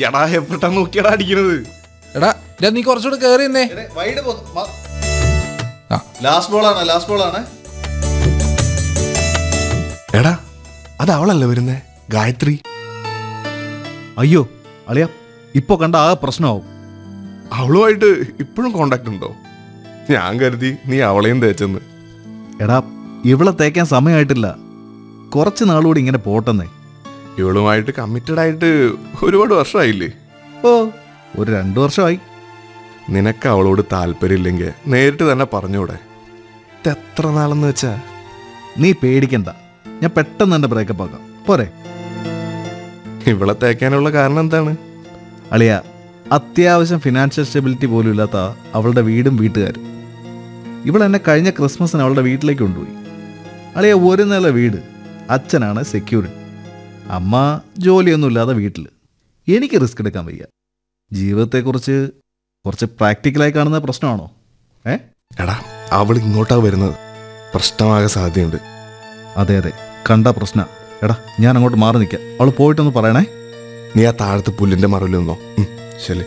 എടാ എപ്പോഴാ നോക്കിയടാ അടിക്കണത് എടാ ഇതാ നീ കുറച്ചുകൂടെ കയറി എന്നേ വൈഡ് ആ. ലാസ്റ്റ് ബോളാണ് ലാസ്റ്റ് ബോളാണ് എടാ അത് അവളല്ലേ വരുന്നേ ഗായത്രി അയ്യോ അളിയ ഇപ്പൊ കണ്ട ആ പ്രശ്നമാവും അവളുമായിട്ട് ഇപ്പോഴും കോണ്ടാക്ട് ഉണ്ടോ ഞാൻ കരുതി നീ അവളെയും തേച്ചെന്ന് എടാ ഇവളെ തേക്കാൻ സമയമായിട്ടില്ല കുറച്ച് നാളുകൂടി ഇങ്ങനെ പോട്ടെന്നേ ഇവളുമായിട്ട് കമ്മിറ്റഡ് ആയിട്ട് ഒരുപാട് വർഷമായില്ലേ ഓ ഒരു രണ്ടു വർഷമായി നിനക്ക് അവളോട് താല്പര്യമില്ലെങ്കിൽ നേരിട്ട് തന്നെ പറഞ്ഞൂടെ ഇത് എത്ര നാളെന്ന് വെച്ചാ നീ പേടിക്കണ്ട ഞാൻ പെട്ടെന്ന് തന്നെ ബ്രേക്കപ്പ് ആക്കാം പോരെ ഇവളെ തേക്കാനുള്ള കാരണം എന്താണ് അളിയ അത്യാവശ്യം ഫിനാൻഷ്യൽ സ്റ്റെബിലിറ്റി പോലും ഇല്ലാത്ത അവളുടെ വീടും വീട്ടുകാരും ഇവൾ എന്നെ കഴിഞ്ഞ ക്രിസ്മസിന് അവളുടെ വീട്ടിലേക്ക് കൊണ്ടുപോയി അളിയ ഒരു നില വീട് അച്ഛനാണ് സെക്യൂരിറ്റി അമ്മ ജോലിയൊന്നും ഇല്ലാതെ വീട്ടിൽ എനിക്ക് റിസ്ക് എടുക്കാൻ വയ്യ ജീവിതത്തെക്കുറിച്ച് കുറച്ച് പ്രാക്ടിക്കലായി കാണുന്ന പ്രശ്നമാണോ ഏ എടാ അവൾ ഇങ്ങോട്ടാ വരുന്നത് പ്രശ്നമാകാൻ സാധ്യതയുണ്ട് അതെ അതെ കണ്ട പ്രശ്ന എടാ ഞാൻ അങ്ങോട്ട് മാറി നിൽക്കാം അവൾ പോയിട്ടൊന്ന് പറയണേ നീ ആ താഴത്ത് പുല്ലിന്റെ മറവിൽ നിന്നോ ഉം, ശരി